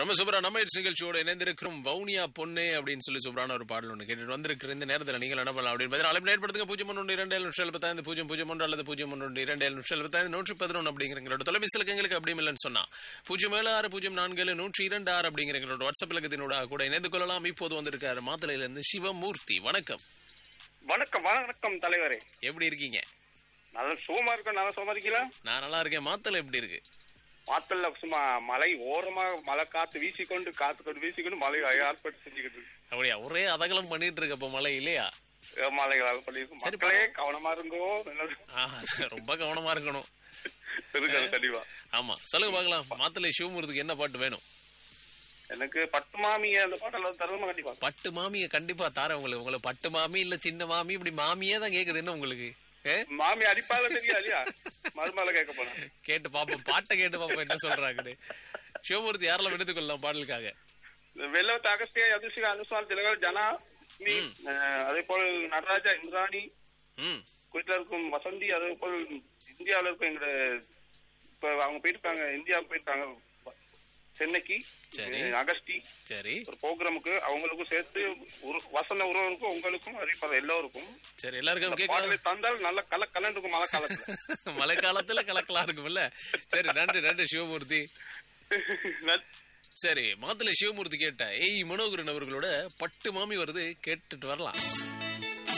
நம்ம சூப்பரா நம்ம இட்ஸ் நிகழ்ச்சியோட இணைந்திருக்கிறோம் வவுனியா பொண்ணு அப்படின்னு சொல்லி சூப்பரான ஒரு பாடல் ஒன்று கேட்டுட்டு வந்திருக்கிற இந்த நேரத்தில் நீங்கள் என்ன பண்ணலாம் அப்படின்னு பார்த்தீங்கன்னா அழைப்பு ஏற்படுத்துங்க பூஜ்ஜியம் ஒன்று இரண்டு ஏழு நிமிஷம் எழுபத்தாயிரம் பூஜ்ஜியம் பூஜ்ஜியம் ஒன்று அல்லது பூஜ்ஜியம் ஒன்று இரண்டு ஏழு நிமிஷம் எழுபத்தாயிரம் நூற்றி பதினொன்று அப்படிங்கிறங்களோட தொலைபேசி இலக்கங்களுக்கு அப்படி இல்லைன்னு சொன்னா பூஜ்ஜியம் ஏழு ஆறு பூஜ்ஜியம் நான்கு ஏழு நூற்றி இரண்டு ஆறு அப்படிங்கிறங்களோட வாட்ஸ்அப் இலக்கத்தினோட கூட இணைந்து கொள்ளலாம் இப்போது வந்திருக்காரு மாத்தலையிலிருந்து சிவமூர்த்தி வணக்கம் வணக்கம் வணக்கம் தலைவரே எப்படி இருக்கீங்க நல்ல சுகமா இருக்கும் நல்லா சுகமா இருக்கீங்களா நான் நல்லா இருக்கேன் மாத்தலை எப்படி இருக்கு மாத்தல்ல சும்மா மலை ஓரமா மழை காத்து வீசிக்கொண்டு காத்து கொண்டு வீசிக்கொண்டு மழை ஏற்பாடு செஞ்சுக்கிட்டு இருக்கு அப்படியா ஒரே அதகலம் பண்ணிட்டு இருக்க அப்போ மழை இல்லையா அஹ் மழைகளால் பண்ணிருக்கும் சரி, மக்களே கவனமா இருங்கோ நல்லது. ஆ, ரொம்ப கவனமா இருக்கணும் இருக்குது கண்டிப்பா ஆமா சொல்லுங்க பார்க்கலாம் மாத்தலை சிவமூர்த்திக்கு என்ன பாட்டு வேணும் எனக்கு பட்டு மாமி அந்த பாட்டெல்லாம் தருமா கண்டிப்பா பட்டு மாமிய கண்டிப்பா தாரேன் உங்களுக்கு உங்களுக்கு பட்டு மாமி இல்ல சின்ன மாமி இப்படி மாமியே தான் கேக்குது என்ன உங்களுக்கு ஏ? மாமி அடிப்பால தெரியா இல்லையா மறுமலை கேட்க போனேன் கேட்டு பாப்போம் பாட்டை கேட்டு பாப்போம் என்ன சொல்றாங்கன்னு சிவமூர்த்தி யாரெல்லாம் எடுத்துக் கொள்ளலாம் பாடலுக்காக வெள்ளவத்த அகஸ்தியா யதுஷிகா அனுசால் திலகர் ஜனா மீ, அஹ், அதே போல் நடராஜா இந்திராணி ம் வீட்டுல இருக்கும் வசந்தி அதே போல் இந்தியாவுல இருக்கும் எங்க இப்ப அவங்க போயிருக்காங்க இந்தியாவுக்கு போயிருக்காங்க சென்னைக்கு சரி. அஹ், அகஸ்டி சரி ஒரு ப்ரோக்ராமுக்கு அவங்களுக்கும் சேர்த்து ஒரு வசந்த உறவுக்கும் உங்களுக்கும் அறிவிப்பது எல்லோருக்கும் சரி எல்லாருக்கும் இந்த கேட்கலாம் பாடலை தந்தால் நல்ல கல கலன் இருக்கும் மழை காலத்துல மழை காலத்துல கலக்கலாம் இருக்கும்ல சரி நன்றி நன்றி சிவமூர்த்தி நல்- சரி மாத்தலை சிவமூர்த்தி கேட்ட ஏய் மனோகரன் அவர்களோட பட்டு மாமி வருது கேட்டுட்டு வரலாம்